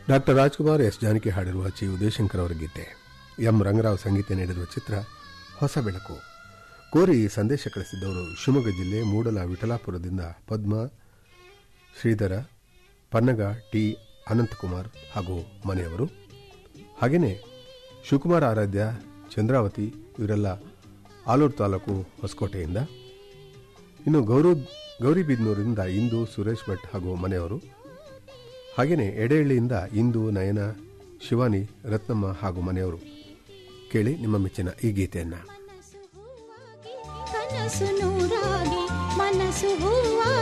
doctor Rajkumar S Janaki ಹಾಡಿರುವ ಚಿ ಉದಯಶಂಕರ್ ಅವರ ಗೀತೆ M Ranga Rao ಸಂಗೀತ ನೀಡಿರುವ ಚಿತ್ರ ಹೊಸ ಬೆಳಕು ಕೋರಿ ಈ ಸಂದೇಶ ಕಳಿಸಿದ್ದವರು ಶಿವಮೊಗ್ಗ ಜಿಲ್ಲೆ ಮೂಡಲ ವಿಠಲಾಪುರದಿಂದ ಪದ್ಮ ಶ್ರೀಧರ ಪನ್ನಗ ಟಿ ಅನಂತಕುಮಾರ್ ಹಾಗೂ ಮನೆಯವರು ಹಾಗೆಯೇ ಶಿವಕುಮಾರ್ ಆರಾಧ್ಯ ಚಂದ್ರಾವತಿ ಇವರೆಲ್ಲ ಆಲೂರು ತಾಲೂಕು ಹೊಸಕೋಟೆಯಿಂದ ಇನ್ನು ಗೌರವ್ ಗೌರಿಬಿದ್ನೂರಿನಿಂದ ಇಂದು ಸುರೇಶ್ ಭಟ್ ಹಾಗೂ ಮನೆಯವರು ಹಾಗೆಯೇ ಎಡೆಹಳ್ಳಿಯಿಂದ ಇಂದು ನಯನ ಶಿವಾನಿ ರತ್ನಮ್ಮ ಹಾಗೂ ಮನೆಯವರು ಕೇಳಿ ನಿಮ್ಮ ಮೆಚ್ಚಿನ ಈ ಗೀತೆಯನ್ನು ಕನಸು ನೂರಾಗಿ ಮನಸ್ಸು ಹೂವಾಗಿ